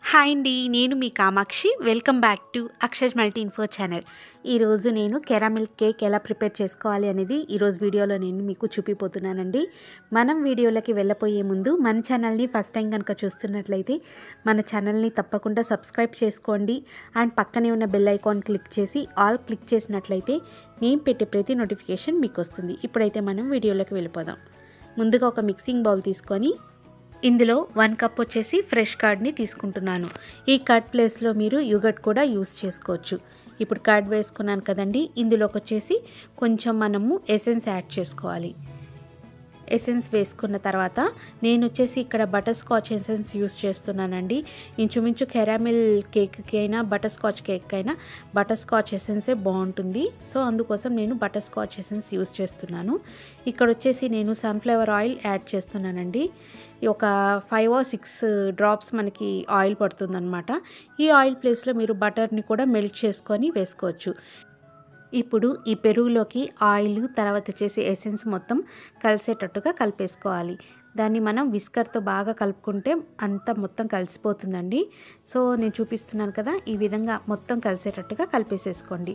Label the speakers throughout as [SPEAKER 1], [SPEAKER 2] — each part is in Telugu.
[SPEAKER 1] హాయ్ అండి నేను మీ Kamakshi welcome back to Akshar multi info channel ఈరోజు నేను కెరామిల్ కేక్ ఎలా ప్రిపేర్ చేసుకోవాలి అనేది ఈరోజు వీడియోలో నేను మీకు చూపిపోతున్నానండి మనం వీడియోలకి వెళ్ళపోయే ముందు మన ఛానల్ని ఫస్ట్ టైం కనుక చూస్తున్నట్లయితే మన ఛానల్ని తప్పకుండా సబ్స్క్రైబ్ చేసుకోండి అండ్ పక్కనే ఉన్న బెల్ ఐకాన్ క్లిక్ చేసి ఆల్ క్లిక్ చేసినట్లయితే నేను పెట్టే ప్రతి నోటిఫికేషన్ మీకు వస్తుంది ఇప్పుడైతే మనం వీడియోలోకి వెళ్ళిపోదాం ముందుగా ఒక మిక్సింగ్ బౌల్ తీసుకొని ఇందులో వన్ కప్ వచ్చేసి ఫ్రెష్ కర్డ్ని తీసుకుంటున్నాను ఈ కర్డ్ ప్లేస్లో మీరు యూగట్ కూడా యూస్ చేసుకోవచ్చు ఇప్పుడు కర్డ్ వేసుకున్నాను కదండి ఇందులోకి వచ్చేసి కొంచెం మనము ఎసెన్స్ యాడ్ చేసుకోవాలి ఎసెన్స్ వేసుకున్న తర్వాత నేను వచ్చేసి ఇక్కడ బటర్ స్కాచ్ ఎసెన్స్ యూస్ చేస్తున్నానండి ఇంచుమించు కెరామిల్ కేక్కి అయినా బటర్ స్కాచ్ కేక్ అయినా బటర్ స్కాచ్ ఎసెన్సే బాగుంటుంది సో అందుకోసం నేను బటర్ స్కాచ్ ఎసెన్స్ యూస్ చేస్తున్నాను ఇక్కడ వచ్చేసి నేను సన్ఫ్లవర్ ఆయిల్ యాడ్ చేస్తున్నానండి ఒక ఫైవ్ ఆర్ సిక్స్ డ్రాప్స్ మనకి ఆయిల్ పడుతుందన్నమాట ఈ ఆయిల్ ప్లేస్లో మీరు బటర్ని కూడా మెల్ట్ చేసుకొని వేసుకోవచ్చు ఇప్పుడు ఈ పెరుగులోకి ఆయిల్ తర్వాత వచ్చేసి ఎసెన్స్ మొత్తం కలిసేటట్టుగా కలిపేసుకోవాలి దాన్ని మనం విస్కర్తో బాగా కలుపుకుంటే అంతా మొత్తం కలిసిపోతుందండి సో నేను చూపిస్తున్నాను కదా ఈ విధంగా మొత్తం కలిసేటట్టుగా కలిపేసేసుకోండి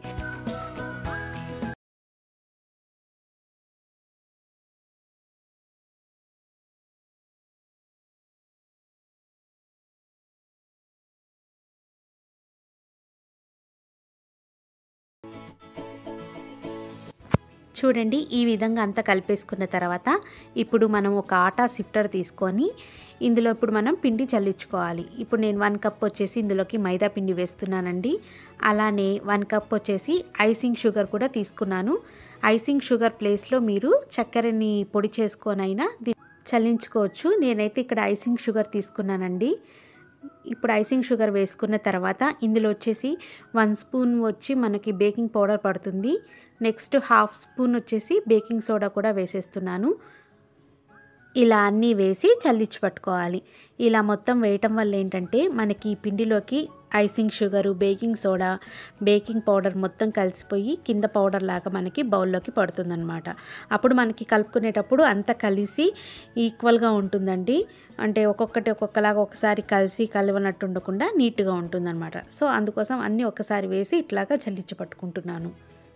[SPEAKER 1] చూడండి ఈ విధంగా అంతా కలిపేసుకున్న తర్వాత ఇప్పుడు మనం ఒక ఆటా సిఫ్టర్ తీసుకొని ఇందులో ఇప్పుడు మనం పిండి చల్లించుకోవాలి ఇప్పుడు నేను వన్ కప్ వచ్చేసి ఇందులోకి మైదా పిండి వేస్తున్నానండి అలానే వన్ కప్ వచ్చేసి ఐసింగ్ షుగర్ కూడా తీసుకున్నాను ఐసింగ్ షుగర్ ప్లేస్లో మీరు చక్కెరని పొడి చేసుకొనైనా చల్లించుకోవచ్చు నేనైతే ఇక్కడ ఐసింగ్ షుగర్ తీసుకున్నానండి ఇప్పుడు ఐసింగ్ షుగర్ వేసుకున్న తర్వాత ఇందులో వచ్చేసి వన్ స్పూన్ వచ్చి మనకి బేకింగ్ పౌడర్ పడుతుంది నెక్స్ట్ హాఫ్ స్పూన్ వచ్చేసి బేకింగ్ సోడా కూడా వేసేస్తున్నాను ఇలా అన్నీ వేసి చల్లించి పట్టుకోవాలి ఇలా మొత్తం వేయటం వల్ల ఏంటంటే మనకి పిండిలోకి icing sugar baking soda baking powder మొత్తం కలిసిపోయి కింద పౌడర్ లాగా మనకి బౌల్లోకి పడుతుందన్నమాట అప్పుడు మనకి కలుపుకునేటప్పుడు అంతా కలిసి ఈక్వల్గా ఉంటుందండి అంటే ఒక్కొక్కటి ఒక్కొక్కలాగా ఒకసారి కలిసి కలవనట్టు ఉండకుండా నీట్గా ఉంటుందన్నమాట సో అందుకోసం అన్నీ ఒకసారి వేసి ఇట్లాగా చల్లించి పట్టుకుంటున్నాను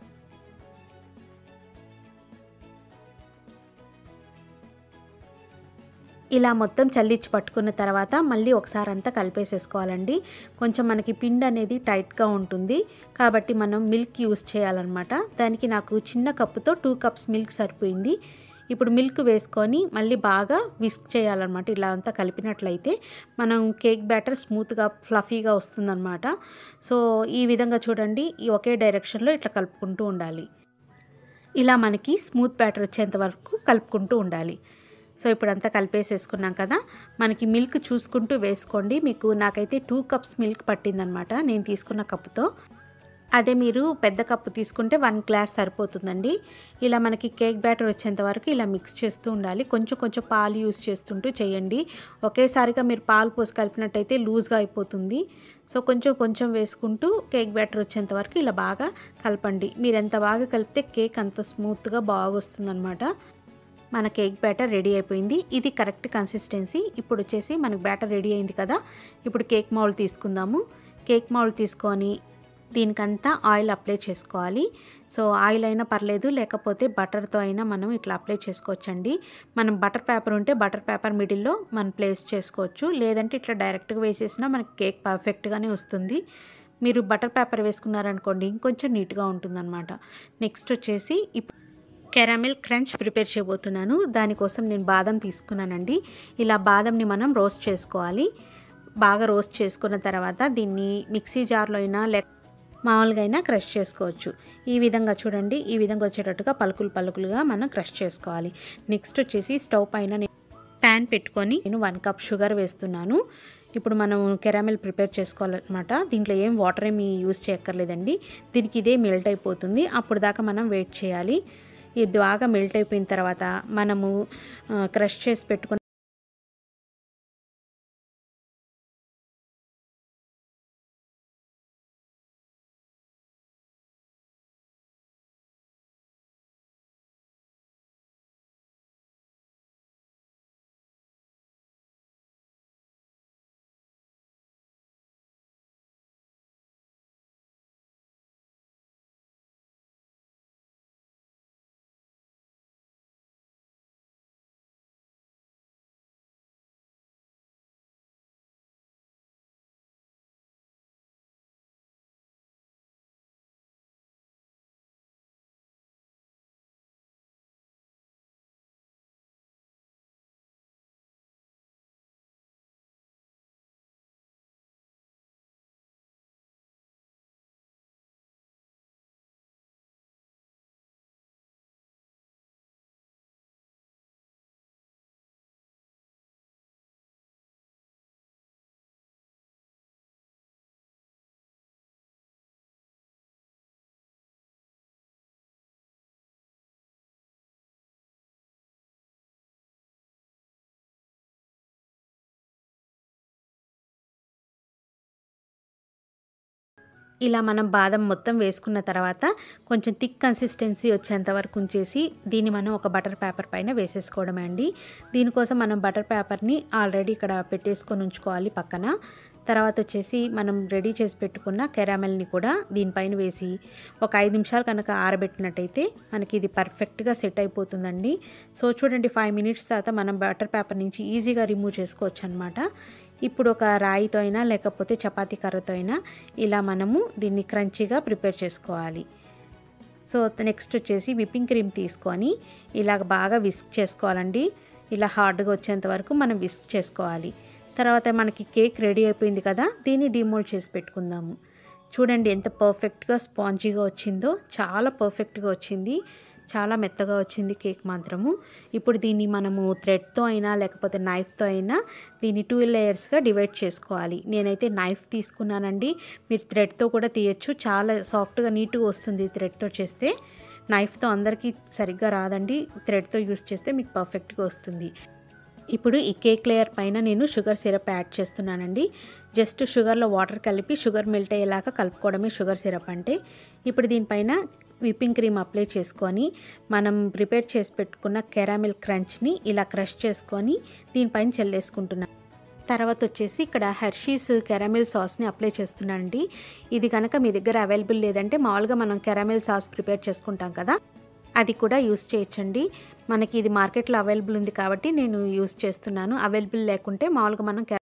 [SPEAKER 1] ఇలా మొత్తం చల్లించి పట్టుకున్న తర్వాత మళ్ళీ ఒకసారి అంతా కలిపేసేసుకోవాలండి కొంచెం మనకి పిండి అనేది టైట్గా ఉంటుంది కాబట్టి మనం మిల్క్ యూస్ చేయాలన్నమాట దానికి నాకు చిన్న కప్పుతో టూ కప్స్ మిల్క్ సరిపోయింది ఇప్పుడు మిల్క్ వేసుకొని మళ్ళీ బాగా విస్క్ చేయాలన్నమాట ఇలా అంతా కలిపినట్లయితే మనం కేక్ బ్యాటర్ స్మూత్గా ఫ్లఫీగా వస్తుందన్నమాట సో ఈ విధంగా చూడండి ఈ ఒకే డైరెక్షన్లో ఇట్లా కలుపుకుంటూ ఉండాలి ఇలా మనకి స్మూత్ బ్యాటర్ వచ్చేంత వరకు కలుపుకుంటూ ఉండాలి సో ఇప్పుడు అంతా కలిపేసేసుకున్నాం కదా మనకి మిల్క్ చూసుకుంటూ వేసుకోండి మీకు నాకైతే టూ కప్స్ మిల్క్ పట్టిందనమాట నేను తీసుకున్న కప్పుతో అదే మీరు పెద్ద కప్పు తీసుకుంటే వన్ గ్లాస్ సరిపోతుందండి ఇలా మనకి కేక్ బ్యాటర్ వచ్చేంత వరకు ఇలా మిక్స్ చేస్తూ ఉండాలి కొంచెం కొంచెం పాలు యూస్ చేస్తుంటూ చేయండి ఒకేసారిగా మీరు పాలు పోసి కలిపినట్టయితే లూజ్గా అయిపోతుంది సో కొంచెం కొంచెం వేసుకుంటూ కేక్ బ్యాటర్ వచ్చేంత వరకు ఇలా బాగా కలపండి మీరు ఎంత బాగా కలిపితే కేక్ అంత స్మూత్గా బాగా వస్తుందన్నమాట మన కేక్ బ్యాటర్ రెడీ అయిపోయింది ఇది కరెక్ట్ కన్సిస్టెన్సీ ఇప్పుడు వచ్చేసి మనకు బ్యాటర్ రెడీ అయింది కదా ఇప్పుడు కేక్ మౌల్డ్ తీసుకుందాము కేక్ మౌల్డ్ తీసుకొని దీనికంతా ఆయిల్ అప్లై చేసుకోవాలి సో ఆయిల్ అయినా పర్లేదు లేకపోతే బటర్తో అయినా మనం ఇట్లా అప్లై చేసుకోవచ్చండి మనం బటర్ పేపర్ ఉంటే బటర్ పేపర్ మిడిల్లో మనం ప్లేస్ చేసుకోవచ్చు లేదంటే ఇట్లా డైరెక్ట్గా వేసేసినా మనకి కేక్ పర్ఫెక్ట్గానే వస్తుంది మీరు బటర్ పేపర్ వేసుకున్నారనుకోండి ఇంకొంచెం నీట్గా ఉంటుందన్నమాట నెక్స్ట్ వచ్చేసి ఇప్పుడు కెరామిల్ క్రంచ్ ప్రిపేర్ చేయబోతున్నాను దానికోసం నేను బాదం తీసుకున్నానండి ఇలా బాదంని మనం రోస్ట్ చేసుకోవాలి బాగా రోస్ట్ చేసుకున్న తర్వాత దీన్ని మిక్సీ జార్లో అయినా లేక మామూలుగా అయినా క్రష్ చేసుకోవచ్చు ఈ విధంగా చూడండి ఈ విధంగా వచ్చేటట్టుగా పలుకులు పలుకులుగా మనం క్రష్ చేసుకోవాలి నెక్స్ట్ వచ్చేసి స్టవ్ పైన ప్యాన్ పెట్టుకొని నేను వన్ కప్ షుగర్ వేస్తున్నాను ఇప్పుడు మనం కెరామిల్ ప్రిపేర్ చేసుకోవాలన్నమాట దీంట్లో ఏం వాటర్ ఏమి యూజ్ చేయక్కర్లేదండి దీనికి ఇదే మెల్ట్ అయిపోతుంది అప్పుడు దాకా మనం వెయిట్ చేయాలి ఇది బాగా మెల్ట్ అయిపోయిన తర్వాత మనము క్రష్ చేసి పెట్టుకున్న ఇలా మనం బాదం మొత్తం వేసుకున్న తర్వాత కొంచెం థిక్ కన్సిస్టెన్సీ వచ్చేంత వరకు ఉంచేసి దీన్ని మనం ఒక బటర్ పేపర్ పైన వేసేసుకోవడమే అండి దీనికోసం మనం బటర్ పేపర్ని ఆల్రెడీ ఇక్కడ పెట్టేసుకొని ఉంచుకోవాలి పక్కన తర్వాత వచ్చేసి మనం రెడీ చేసి పెట్టుకున్న కెరామెల్ని కూడా దీనిపైన వేసి ఒక ఐదు నిమిషాలు కనుక ఆరబెట్టినట్టయితే మనకి ఇది పర్ఫెక్ట్గా సెట్ అయిపోతుందండి సో చూడండి ఫైవ్ మినిట్స్ తర్వాత మనం బటర్ పేపర్ నుంచి ఈజీగా రిమూవ్ చేసుకోవచ్చు అనమాట ఇప్పుడు ఒక రాయితో అయినా లేకపోతే చపాతీ కర్రతో అయినా ఇలా మనము దీన్ని క్రంచీగా ప్రిపేర్ చేసుకోవాలి సో నెక్స్ట్ వచ్చేసి విప్పింగ్ క్రీమ్ తీసుకొని ఇలాగ బాగా విస్క్ చేసుకోవాలండి ఇలా హార్డ్గా వచ్చేంత వరకు మనం విస్క్ చేసుకోవాలి తర్వాత మనకి కేక్ రెడీ అయిపోయింది కదా దీన్ని డిమోల్డ్ చేసి పెట్టుకుందాము చూడండి ఎంత పర్ఫెక్ట్గా స్పాంజీగా వచ్చిందో చాలా పర్ఫెక్ట్గా వచ్చింది చాలా మెత్తగా వచ్చింది కేక్ మాత్రము ఇప్పుడు దీన్ని మనము థ్రెడ్తో అయినా లేకపోతే నైఫ్తో అయినా దీన్ని టూ లేయర్స్గా డివైడ్ చేసుకోవాలి నేనైతే నైఫ్ తీసుకున్నానండి మీరు థ్రెడ్తో కూడా తీయచ్చు చాలా సాఫ్ట్గా నీట్గా వస్తుంది థ్రెడ్తో చేస్తే నైఫ్తో అందరికీ సరిగ్గా రాదండి థ్రెడ్తో యూస్ చేస్తే మీకు పర్ఫెక్ట్గా వస్తుంది ఇప్పుడు ఈ కేక్ లేయర్ పైన నేను షుగర్ సిరప్ యాడ్ చేస్తున్నానండి జస్ట్ షుగర్లో వాటర్ కలిపి షుగర్ మెల్ట్ అయ్యేలాగా కలుపుకోవడమే షుగర్ సిరప్ అంటే ఇప్పుడు దీనిపైన విప్పింగ్ క్రీమ్ అప్లై చేసుకొని మనం ప్రిపేర్ చేసి పెట్టుకున్న కెరామిల్ క్రంచ్ని ఇలా క్రష్ చేసుకొని దీనిపైన చల్లేసుకుంటున్నాను తర్వాత వచ్చేసి ఇక్కడ హెర్షీస్ కెరామిల్ సాస్ని అప్లై చేస్తున్నానండి ఇది కనుక మీ దగ్గర అవైలబుల్ లేదంటే మామూలుగా మనం కెరామిల్ సాస్ ప్రిపేర్ చేసుకుంటాం కదా అది కూడా యూస్ చేయొచ్చండి మనకి ఇది మార్కెట్లో అవైలబుల్ ఉంది కాబట్టి నేను యూస్ చేస్తున్నాను అవైలబుల్ లేకుంటే మామూలుగా మనం